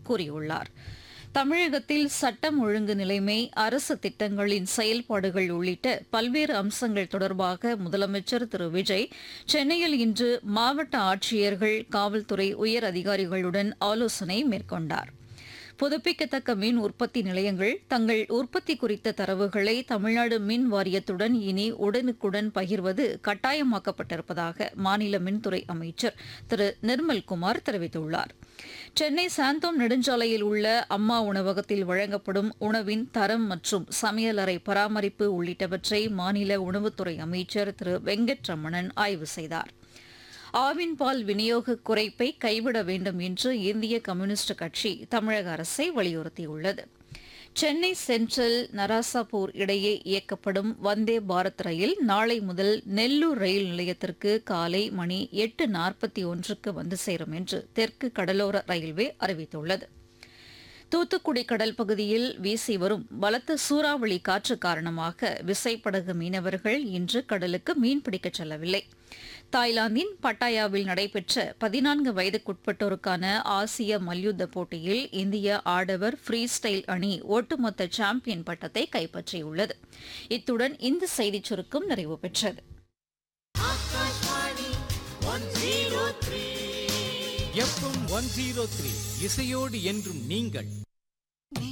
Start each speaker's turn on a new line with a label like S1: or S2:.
S1: கூறியுள்ளார் தமிழகத்தில் சட்டம் ஒழுங்கு நிலைமை அரசு திட்டங்களின் செயல்பாடுகள் உள்ளிட்ட பல்வேறு அம்சங்கள் தொடர்பாக முதலமைச்சர் திரு விஜய் சென்னையில் இன்று மாவட்ட ஆட்சியர்கள் காவல்துறை உயர் அதிகாரிகளுடன் ஆலோசனை மேற்கொண்டார் புதுப்பிக்கத்தக்க மின் உற்பத்தி நிலையங்கள் தங்கள் உற்பத்தி குறித்த தரவுகளை தமிழ்நாடு மின் வாரியத்துடன் இனி உடனுக்குடன் பகிர்வது கட்டாயமாக்கப்பட்டிருப்பதாக மாநில மின்துறை அமைச்சர் திரு நிர்மல்குமார் தெரிவித்துள்ளார் சென்னை சாந்தோம் நெடுஞ்சாலையில் உள்ள அம்மா உணவகத்தில் வழங்கப்படும் உணவின் தரம் மற்றும் சமையலறை பராமரிப்பு உள்ளிட்டவற்றை மாநில உணவுத்துறை அமைச்சர் திரு வெங்கட்ரமணன் ஆய்வு செய்தார் ஆவின் பால் விநியோக குறைப்பை கைவிட வேண்டும் என்று இந்திய கம்யூனிஸ்ட் கட்சி தமிழக அரசை வலியுறுத்தியுள்ளது சென்னை சென்ட்ரல் நராசாபூர் இடையே இயக்கப்படும் வந்தே பாரத் ரயில் நாளை முதல் நெல்லூர் ரயில் நிலையத்திற்கு காலை மணி எட்டு நாற்பத்தி ஒன்றுக்கு வந்து சேரும் என்று தெற்கு கடலோர ரயில்வே அறிவித்துள்ளது தூத்துக்குடி கடல் பகுதியில் வீசி வரும் பலத்த சூறாவளி காற்று காரணமாக விசைப்படகு மீனவர்கள் இன்று கடலுக்கு மீன்பிடிக்கச் செல்லவில்லை தாய்லாந்தின் பட்டாயாவில் நடைபெற்ற பதினான்கு வயதுக்குட்பட்டோருக்கான ஆசிய மல்யுத்த போட்டியில் இந்திய ஆடவர் ஃப்ரீ ஸ்டைல் அணி ஒட்டுமொத்த சாம்பியன் பட்டத்தை கைப்பற்றியுள்ளது இத்துடன் இந்த செய்திச் சுருக்கம் நிறைவு பெற்றது
S2: எஃப்எம் ஒன் ஜீரோ த்ரீ இசையோடு என்றும் நீங்கள்